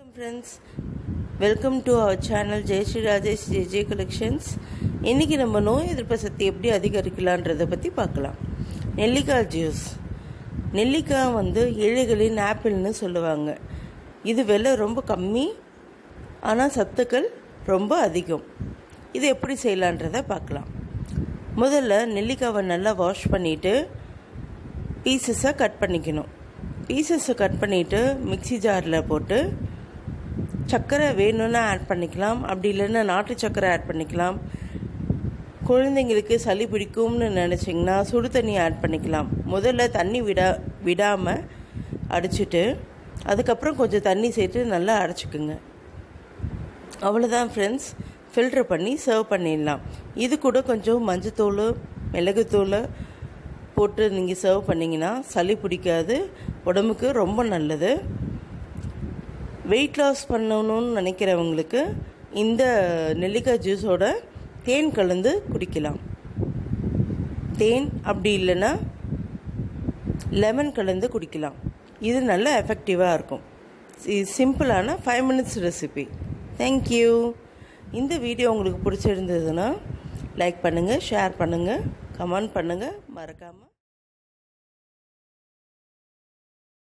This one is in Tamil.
friends welcome to our channel Jayashree Rajesh JJ collections இன்றைக்கி நம்ம நோய் எதிர்ப்பு சக்தி எப்படி அதிகரிக்கலான்றதை பற்றி பார்க்கலாம் நெல்லிக்காய் ஜூஸ் நெல்லிக்காய் வந்து ஏழைகளின் ஆப்பிள்னு சொல்லுவாங்க இது விலை ரொம்ப கம்மி ஆனால் சத்துக்கள் ரொம்ப அதிகம் இது எப்படி செய்யலான்றதை பார்க்கலாம் முதல்ல நெல்லிக்காவை நல்லா வாஷ் பண்ணிவிட்டு பீசஸை கட் பண்ணிக்கணும் பீசஸை கட் பண்ணிவிட்டு மிக்சி ஜாரில் போட்டு சர்க்கரை வேணும்னா ஆட் பண்ணிக்கலாம் அப்படி இல்லைன்னா நாட்டு சர்க்கரை ஆட் பண்ணிக்கலாம் குழந்தைங்களுக்கு சளி பிடிக்கும்னு நினச்சிங்கன்னா சுடு தண்ணி ஆட் பண்ணிக்கலாம் முதல்ல தண்ணி விடா விடாமல் அடிச்சுட்டு அதுக்கப்புறம் கொஞ்சம் தண்ணி சேர்த்து நல்லா அரைச்சிக்குங்க அவ்வளோதான் ஃப்ரெண்ட்ஸ் ஃபில்ட்ரு பண்ணி சர்வ் பண்ணிடலாம் இது கூட கொஞ்சம் மஞ்சத்தூள் மிளகுத்தூள் போட்டு நீங்கள் சர்வ் பண்ணிங்கன்னா சளி பிடிக்காது உடம்புக்கு ரொம்ப நல்லது வெயிட் லாஸ் பண்ணணும்னு நினைக்கிறவங்களுக்கு இந்த நெல்லிக்காய் ஜூஸோட தேன் கலந்து குடிக்கலாம் தேன் அப்படி இல்லைன்னா லெமன் கலந்து குடிக்கலாம் இது நல்ல எஃபெக்டிவாக இருக்கும் சிம்பிளான ஃபைவ் மினிட்ஸ் ரெசிபி தேங்க்யூ இந்த வீடியோ உங்களுக்கு பிடிச்சிருந்ததுன்னா லைக் பண்ணுங்கள் ஷேர் பண்ணுங்கள் கமெண்ட் பண்ணுங்கள் மறக்காமல்